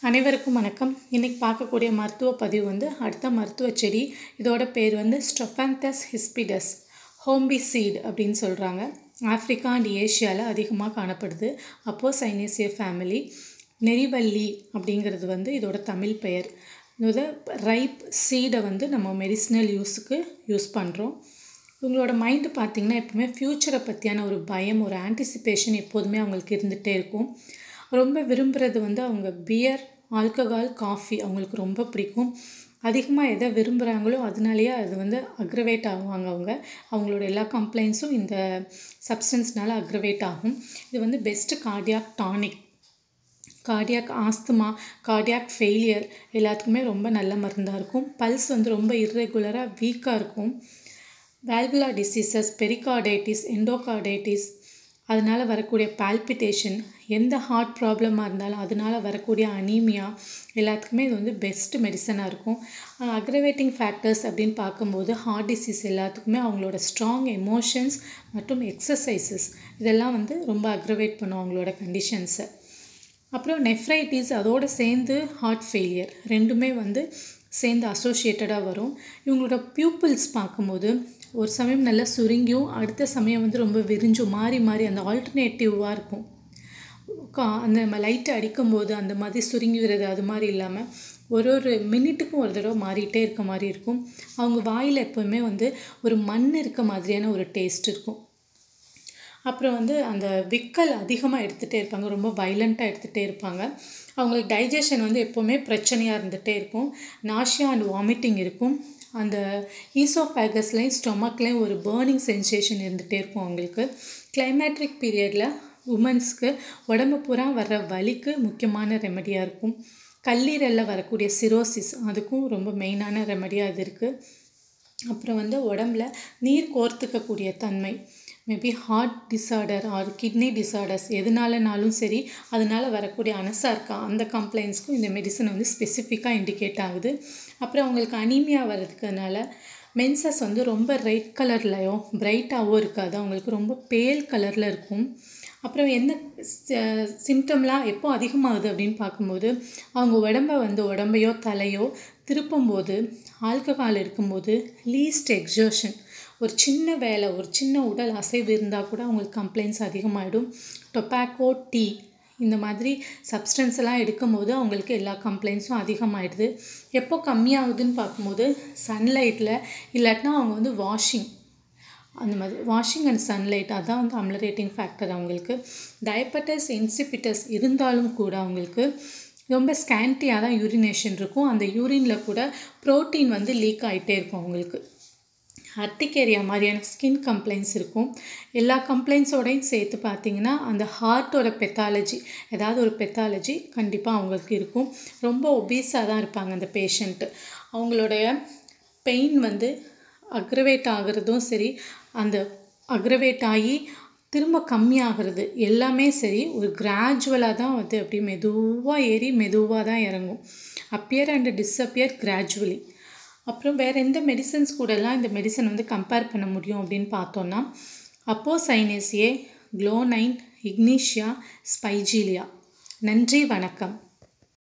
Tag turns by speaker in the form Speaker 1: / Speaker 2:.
Speaker 1: அனைவருக்கும் வணக்கம் இன்றைக்கி பார்க்கக்கூடிய மருத்துவ பதிவு வந்து அடுத்த மருத்துவ செடி இதோட பேர் வந்து ஸ்டொஃபேந்தஸ் ஹிஸ்பிடஸ் ஹோம்பி சீட் அப்படின்னு சொல்கிறாங்க ஆஃப்ரிக்கா அண்ட் ஏஷியாவில் அதிகமாக காணப்படுது அப்போ சைனேசிய ஃபேமிலி நெறிவள்ளி அப்படிங்கிறது வந்து இதோட தமிழ் பெயர் இதோட ரைப் சீடை வந்து நம்ம மெடிசினல் யூஸுக்கு யூஸ் பண்ணுறோம் இவங்களோட மைண்டு பார்த்திங்கன்னா எப்பவுமே ஃப்யூச்சரை பற்றியான ஒரு பயம் ஒரு ஆன்டிசிபேஷன் எப்போதுமே அவங்களுக்கு இருந்துகிட்டே இருக்கும் ரொம்ப விரும்புகிறது வந்து அவங்க பியர் ஆல்கஹால் காஃபி அவங்களுக்கு ரொம்ப பிடிக்கும் அதிகமாக எதை விரும்புகிறாங்களோ அதனாலேயே அது வந்து அக்ரவேட் ஆகுவாங்க அவங்க அவங்களோட எல்லா கம்ப்ளைண்ட்ஸும் இந்த சப்ஸ்டன்ஸ்னால அக்ரவேட் ஆகும் இது வந்து best cardiac tonic cardiac asthma cardiac failure எல்லாத்துக்குமே ரொம்ப நல்ல மருந்தாக இருக்கும் பல்ஸ் வந்து ரொம்ப இர்ரெகுலராக வீக்காக இருக்கும் வேல்குலா டிசீசஸ் பெரிகார்டைட்டிஸ் எண்டோகார்டைட்டிஸ் அதனால் வரக்கூடிய பால்பிட்டேஷன் எந்த ஹார்ட் ப்ராப்ளமாக இருந்தாலும் அதனால் வரக்கூடிய அனீமியா எல்லாத்துக்குமே இது வந்து பெஸ்ட் மெடிசனாக இருக்கும் அக்ரவேட்டிங் ஃபேக்டர்ஸ் அப்படின்னு பார்க்கும்போது ஹார்ட் டிசீஸ் எல்லாத்துக்குமே அவங்களோட ஸ்ட்ராங் எமோஷன்ஸ் மற்றும் எக்ஸசைசஸ் இதெல்லாம் வந்து ரொம்ப அக்ரவேட் பண்ணும் அவங்களோட கண்டிஷன்ஸை அப்புறம் நெஃப்ரைட்டிஸ் அதோடு சேர்ந்து ஹார்ட் ஃபெயிலியர் ரெண்டுமே வந்து சேர்ந்து அசோசியேட்டடாக வரும் இவங்களோட பியூப்பிள்ஸ் பார்க்கும்போது ஒரு சமயம் நல்லா சுருங்கியும் அடுத்த சமயம் வந்து ரொம்ப விரிஞ்சும் மாறி மாறி அந்த ஆல்டர்னேட்டிவாக இருக்கும் கா அந்த லைட்டை அடிக்கும்போது அந்த மாதிரி சுருங்கி விடுறது அது மாதிரி இல்லாமல் ஒரு ஒரு மினிட்டுக்கும் ஒரு தடவை மாறிட்டே இருக்க மாதிரி இருக்கும் அவங்க வாயில் எப்போவுமே வந்து ஒரு மண் இருக்க மாதிரியான ஒரு டேஸ்ட் இருக்கும் அப்புறம் வந்து அந்த விக்கல் அதிகமாக எடுத்துகிட்டே இருப்பாங்க ரொம்ப வைலண்ட்டாக எடுத்துகிட்டே இருப்பாங்க அவங்களுக்கு டைஜஷன் வந்து எப்போவுமே பிரச்சனையாக இருந்துகிட்டே இருக்கும் நாஷியா அண்ட் வாமிட்டிங் இருக்கும் அந்த ஈசோஃபேகஸ்லேயும் ஸ்டொமக்லேயும் ஒரு பேர்னிங் சென்சேஷன் இருந்துகிட்டே இருக்கும் அவங்களுக்கு கிளைமேட்ரிக் பீரியடில் உமன்ஸ்க்கு உடம்பு பூரா வர்ற வலிக்கு முக்கியமான ரெமடியாக இருக்கும் கல்லீரலில் வரக்கூடிய சிரோசிஸ் அதுக்கும் ரொம்ப மெயினான ரெமடியாக இது இருக்குது அப்புறம் வந்து உடம்புல நீர் கோர்த்துக்கக்கூடிய தன்மை maybe heart disorder or kidney disorders எதுனாலனாலும் சரி அதனால் வரக்கூடிய அனசார்க்கா அந்த கம்ப்ளைண்ட்ஸ்க்கும் இந்த மெடிசன் வந்து ஸ்பெசிஃபிக்காக இண்டிகேட் ஆகுது அப்புறம் அவங்களுக்கு அனீமியா வர்றதுக்குனால மென்சஸ் வந்து ரொம்ப ரெட் கலர்லையோ பிரைட்டாகவோ இருக்காது அவங்களுக்கு ரொம்ப பேல் கலரில் இருக்கும் அப்புறம் என்ன சிம்டம்லாம் எப்போ அதிகமாகுது அப்படின்னு பார்க்கும்போது அவங்க உடம்பை வந்து உடம்பையோ தலையோ திருப்பும்போது ஆல்கஹால் இருக்கும்போது லீஸ்ட் எக்ஸர்ஷன் ஒரு சின்ன வேலை ஒரு சின்ன உடல் அசைவு இருந்தால் கூட அவங்களுக்கு கம்ப்ளைண்ட்ஸ் அதிகமாகிடும் டொபாக்கோ டீ இந்த மாதிரி சப்ஸ்டன்ஸ் எல்லாம் எடுக்கும்போது அவங்களுக்கு எல்லா கம்ப்ளைண்ட்ஸும் அதிகமாகிடுது எப்போ கம்மியாகுதுன்னு பார்க்கும்போது சன்லைட்டில் இல்லாட்டினா அவங்க வந்து வாஷிங் அந்த மாதிரி வாஷிங் அண்ட் சன்லைட் அதான் வந்து அம்லரேட்டிங் ஃபேக்டர் அவங்களுக்கு டயபட்டஸ் இன்சிபிட்டஸ் இருந்தாலும் கூட அவங்களுக்கு ரொம்ப ஸ்கேன்ட்டியாக தான் யூரினேஷன் இருக்கும் அந்த யூரினில் கூட ப்ரோட்டீன் வந்து லீக் ஆகிட்டே இருக்கும் அவங்களுக்கு அர்த்திகேரியா மாதிரியான ஸ்கின் கம்ப்ளைண்ட்ஸ் இருக்கும் எல்லா கம்ப்ளைண்ட்ஸோடையும் சேர்த்து பார்த்திங்கன்னா அந்த ஹார்ட்டோட பெத்தாலஜி ஏதாவது ஒரு பெத்தாலஜி கண்டிப்பாக அவங்களுக்கு இருக்கும் ரொம்ப ஒபீஸாக தான் இருப்பாங்க அந்த பேஷண்ட்டு அவங்களுடைய பெயின் வந்து அக்ரவேட் ஆகிறதும் சரி அந்த அக்ரவேட் ஆகி திரும்ப கம்மியாகிறது எல்லாமே சரி ஒரு கிராஜுவலாக தான் வந்து அப்படியே மெதுவாக ஏறி மெதுவாக தான் இறங்கும் அப்பியர் அண்ட் டிஸ்அப்பியர் கிராஜுவலி அப்புறம் வேறு எந்த மெடிசன்ஸ் கூடலாம் இந்த மெடிசன் வந்து கம்பேர் பண்ண முடியும் அப்படின்னு பார்த்தோன்னா அப்போ சைனேசியே க்ளோனைன் இக்னீஷியா ஸ்பைஜீலியா நன்றி வணக்கம்